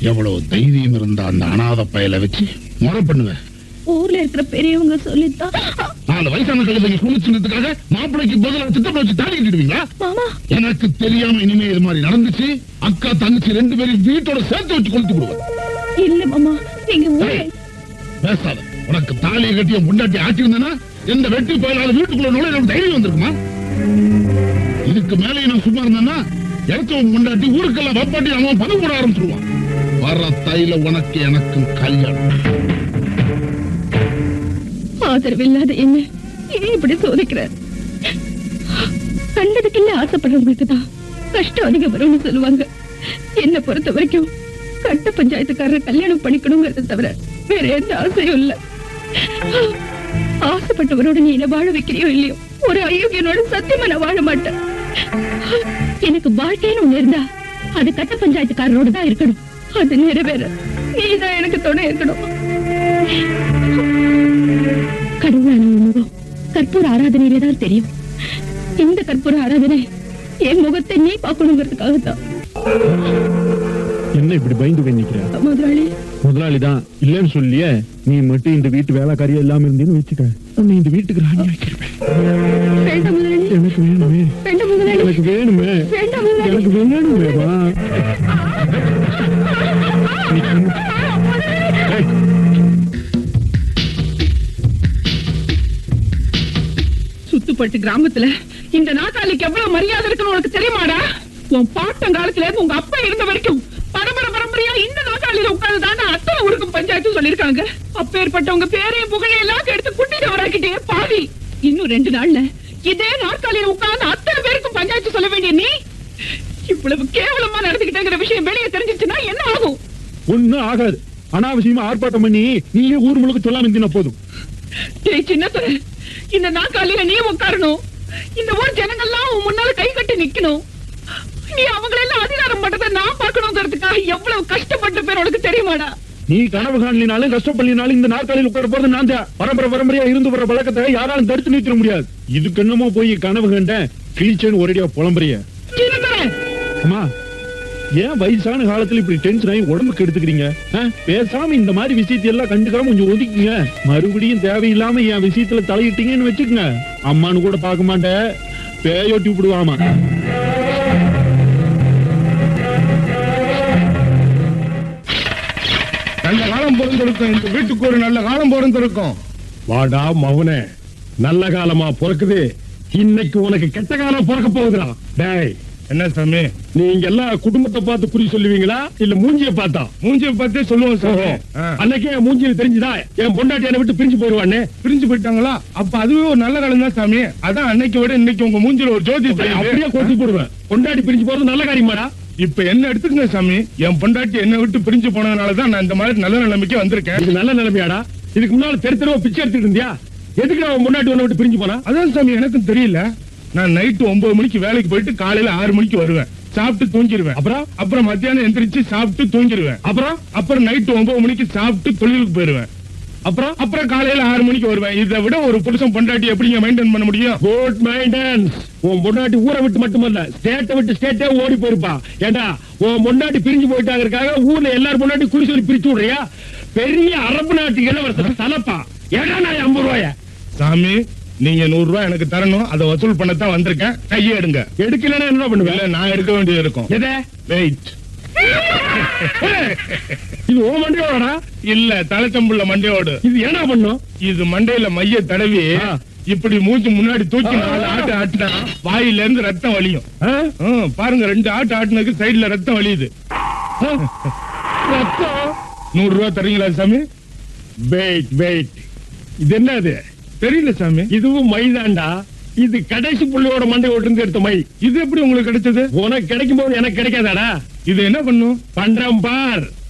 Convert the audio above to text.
எவ்வளவு தைரியம் இருந்தா அந்த அனாதை பயலை வச்சு முறை பண்ணுவேன் ஊர்ல இருக்கிற பெரியவங்க சொல்லித்தான் நாலு வயசான கழுதைங்க குளிச்சுனதுக்காக மாப்பிளைக்கு பதிலா திட்டம் வச்சு தாடி கட்டிடுவீங்களா மாமா எனக்கு தெரியாம இனிமே இது மாதிரி நடந்துச்சு அக்கா தங்கச்சி ரெண்டு பேரும் வீட்டோட சேர்த்து வச்சு கொளுத்தி விடுவேன் இல்ல மாமா நீங்க ஊரே ஏய், பேசாத உனக்கு தாலியை கட்டிய முண்டாட்டி ஆக்கியிருந்தேன்னா எந்த வெட்டி பயலாத வீட்டுக்குள்ள நுழைய எனக்கு தைரியம் வந்திருக்குமா இதுக்கு மேலே நான் சும்மா இருந்தேன்னா இறச்சவன் முண்டாட்டி ஊருக்கெல்லாம் வப்பாட்டி அவன் பணம் போட ஆரம்பிச்சிருவான் வர தைல உனக்கு எனக்கும் கல்யாணம் ஆதரவு இல்லாத என்ன ஏன் இப்படி சோதிக்கிறார் கண்டதுக்கெல்லாம் ஆசைப்படுறவங்களுக்கு தான் கஷ்டம் அதிகம் வரும்னு சொல்லுவாங்க என்ன பொறுத்த வரைக்கும் கட்ட பஞ்சாயத்துக்காரர் கல்யாணம் பண்ணிக்கணுங்கிறத தவிர வேற எந்த ஆசையும் இல்ல ஆசைப்பட்டவரோட நீ என்ன வாழ வைக்கிறியோ இல்லையோ ஒரு அயோக்கியனோட சத்தியமா நான் வாழ மாட்டேன் எனக்கு வாழ்க்கைன்னு ஒண்ணு இருந்தா அது கட்ட பஞ்சாயத்துக்காரரோட தான் இருக்கணும் அது நிறைவேற நீதான் எனக்கு துணை இருக்கணும் கடவுளான உன் முகம் கற்பூர ஆராதனையில தான் தெரியும் இந்த கற்பூர ஆராதனை என் முகத்தை நீ பார்க்கணுங்கிறதுக்காகத்தான் என்ன இப்படி பயந்து போய் நிக்கிற முதலாளி முதலாளி தான் இல்லன்னு சொல்லியே நீ மட்டும் இந்த வீட்டு வேலைக்காரியா இல்லாம இருந்தேன்னு வச்சுக்க உன்னை இந்த வீட்டுக்கு ராணி ஆக்கிருப்பேன் வேண்டாம் முதலாளி எனக்கு வேணுமே வேண்டாம் முதலாளி எனக்கு வேணுமே வேண்டாம் முதலாளி எனக்கு வேணுமே வா ஏய், சுத்துப்பட்டு கிராமத்துல இந்த நாட்டாளிக்கு எவ்வளவு மரியாதை இருக்குன்னு உனக்கு தெரியுமாடா உன் பாட்டம் காலத்துல இருந்து உங்க அப்பா இருந்த வரைக்கும் பரம்பரை பரம்பரையா இந்த நாட்டாளியில உட்கார்ந்து தாண்டா அத்தனை ஊருக்கும் பஞ்சாயத்து சொல்லிருக்காங்க அப்பேற்பட்டவங்க பேரையும் புகழையும் எல்லாம் எடுத்து குட்டி தவறாக்கிட்டே பாவி இன்னும் ரெண்டு நாள்ல இதே நாற்காலியில உட்கார்ந்து அத்தனை பேருக்கும் பஞ்சாயத்து சொல்ல வேண்டிய நீ இவ்வளவு கேவலமா நடந்துகிட்டேங்கிற விஷயம் வெளியே தெரிஞ்சிச்சுன்னா என்ன ஆகும் ஒண்ணும் ஆகாது அனாவசியமா ஆர்ப்பாட்டம் பண்ணி நீயே ஊர் முழுக்க சொல்லாம இருந்தீங்கன்னா போதும் டேய் சின்னத்துறை இந்த நாற்காலியில நீ உட்காரணும் இந்த ஊர் ஜனங்கள்லாம் உன் முன்னால கை கட்டி நிக்கணும் நீ அவங்களெல்லாம் அதிகாரம் பண்றதை நான் பார்க்கணுங்கிறதுக்காக எவ்வளவு கஷ்டப்பட்ட பேர் உனக்கு தெரியுமாடா நீ கனவு காணலினாலும் கஷ்டப்படலினாலும் இந்த நாற்காலியில் உட்கார போறது நான் தான் பரம்பரை பரம்பரையா இருந்து வர பழக்கத்தை யாராலும் தடுத்து நிறுத்த முடியாது இதுக்கு என்னமோ போய் கனவு கண்டேன் கிழிச்சேன்னு ஒரேடியா புலம்புறிய சின்னத்துறை அம்மா ஏன் வயசான காலத்துல இப்படி டென்ஷன் ஆகி உடம்புக்கு எடுத்துக்கிறீங்க ஆ? பேசாம இந்த மாதிரி விஷயத்தை எல்லாம் கண்டுக்காம கொஞ்சம் ஒதுக்குங்க மறுபடியும் தேவையில்லாம என் விஷயத்துல தலையிட்டீங்கன்னு வச்சுக்கோங்க அம்மான்னு கூட பார்க்க மாட்டேன் பேயோட்டி விடுவாமா நல்ல காலம் பிறந்திருக்கும் இந்த வீட்டுக்கு ஒரு நல்ல காலம் பிறந்திருக்கும் வாடா மவனே நல்ல காலமா பிறக்குது இன்னைக்கு உனக்கு கெட்ட காலம் பிறக்க போகுதுடா டேய் என்ன சாமி நீங்க எல்லாம் குடும்பத்தை பார்த்து குறி சொல்லுவீங்களா இல்ல மூஞ்சிய பார்த்தா மூஞ்சிய பத்தி சொல்லுவோம் சாமி ஆ. அன்னைக்கே என் மூஞ்சியில தெரிஞ்சுதா என் பொண்டாட்டி என்னை விட்டு பிரிஞ்சு போயிருவானே பிரிஞ்சு போயிட்டாங்களா அப்ப அதுவே ஒரு நல்ல காலம் தான் சாமி அதான் அன்னைக்கு விட இன்னைக்கு உங்க மூஞ்சில ஒரு ஜோதி தெரியுது. அப்படியே கொட்டி போடுவேன் பொண்டாட்டி பிரிஞ்சு போறது நல்ல காரியமாடா இப்ப என்ன எடுத்துக்கங்க சாமி என் பொண்டாட்டி என்ன விட்டு பிரிஞ்சு போனதுனாலதான் நான் இந்த மாதிரி நல்ல நிலைமைக்கு வந்திருக்கேன் இது நல்ல நிலைமையாடா இதுக்கு முன்னால தெரு தெருவா பிச்சை எடுத்துட்டு இருந்தியா எதுக்கு அவன் பொண்டாட்டி உன்னை விட்டு பிரிஞ்சு போனா அதான் சாமி எனக்கும் தெரியல நான் நைட்டு ஒன்பது மணிக்கு வேலைக்கு போயிட்டு காலையில ஆறு மணிக்கு வருவேன் சாப்பிட்டு தூங்கிடுவேன் அப்புறம் அப்புறம் மத்தியானம் எந்திரிச்சு சாப்பிட்டு தூங்கிடுவேன் அப்புறம் அப்புறம் நைட்டு ஒன்பது மணிக்கு சாப்பிட்டு தொழிலுக்கு போயிருவேன் அப்புறம் அப்புறம் காலையில ஆறு மணிக்கு வருவேன் இதை விட ஒரு புருஷன் பொண்டாட்டி எப்படிங்க மெயின்டைன் பண்ண முடியும் குட் மைண்டன்ஸ் உன் பொண்டாட்டி ஊரை விட்டு மட்டுமல்ல ஸ்டேட்டை விட்டு ஸ்டேட்டே ஓடி போயிருப்பா ஏண்டா உன் பொண்டாட்டி பிரிஞ்சு போயிட்டாங்கிறதுக்காக ஊர்ல எல்லாரும் பொண்டாட்டி குறி சொல்லி பிரிச்சு விடுறியா பெரிய அரபு நாட்டு இளவரசர் தலப்பா ஏடா நான் ஐம்பது ரூபாய சாமி நீங்க நூறு ரூபாய் எனக்கு தரணும் அதை வசூல் பண்ணத்தான் வந்திருக்கேன் கையை எடுங்க எடுக்கலன்னா என்ன பண்ணுவேன் இல்ல நான் எடுக்க வேண்டியது இருக்கும் எதை வெயிட் இது ஓ மண்டையோடா இல்ல தலைச்சம்புள்ள மண்டையோடு இது என்ன பண்ணும் இது மண்டையில மைய தடவி ஆ. இப்படி மூச்சு முன்னாடி தூக்கி நாலு ஆட்டு ஆட்டினா வாயில இருந்து ரத்தம் வலியும் ஆ? ம், பாருங்க ரெண்டு ஆட்டு ஆட்டுனதுக்கு சைடுல ரத்தம் வலியுது ஆ? ரத்தம் நூறு ரூபாய் தரீங்களா சாமி வெயிட் வெயிட் இது என்னது தெரியல சாமி இதுவும் மைதாண்டா இது கடைசி புள்ளையோட மண்டை இருந்து எடுத்த மை இது எப்படி உங்களுக்கு கிடைச்சது உனக்கு கிடைக்கும் போது எனக்கு கிடைக்காதாடா இது என்ன பண்ணும் பண்றேன் பார்